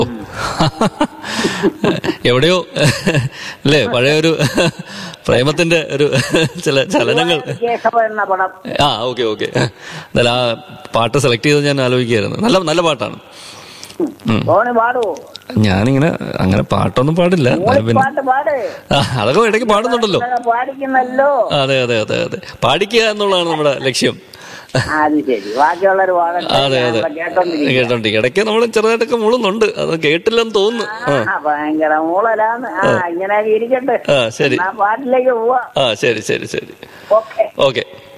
എവിടെയോ അല്ലേ പഴയൊരു പ്രേമത്തിന്റെ ഒരു ചില ചലനങ്ങൾ കേശവ എന്ന പടം ആ ഓക്കെ ഓക്കെ എന്തായാലും ആ പാട്ട് സെലക്ട് ചെയ്ത് ഞാൻ ആലോചിക്കുകയായിരുന്നു നല്ല നല്ല പാട്ടാണ് ഉം. തോണി പാടുവോ ഞാനിങ്ങനെ അങ്ങനെ പാട്ടൊന്നും പാടില്ല എന്നാലും പിന്നെ പാട്ട് പാട് ആ, അതൊക്കെ ഇടയ്ക്ക് പാടുന്നുണ്ടല്ലോ ഇതൊക്കെ പാടിക്കുന്നല്ലോ അതെ അതെ അതെ അതെ പാടിക്കുക എന്നുള്ളതാണ് നമ്മുടെ ലക്ഷ്യം ആ, അത് ശരി ബാക്കിയുള്ളവർ പാടട്ടെ അതെ അതെ ഞാനിവിടെ കേട്ടോണ്ടിരിക്കുക കേട്ടോണ്ടിരിക്കും ഇടയ്ക്ക് നമ്മൾ ചെറുതായിട്ടൊക്കെ മുളുന്നുണ്ട് അത് കേട്ടില്ലെന്ന് തോന്നുന്നു ആ ആ ഭയങ്കര മൂളലാണ് ആ ഇങ്ങനെയൊക്കെ ഇരിക്കട്ടെ ആ ശരി ആ പാട്ടിലേക്ക് പോവാ ആ ശരി ശരി ശരി ഓക്കെ ഓക്കെ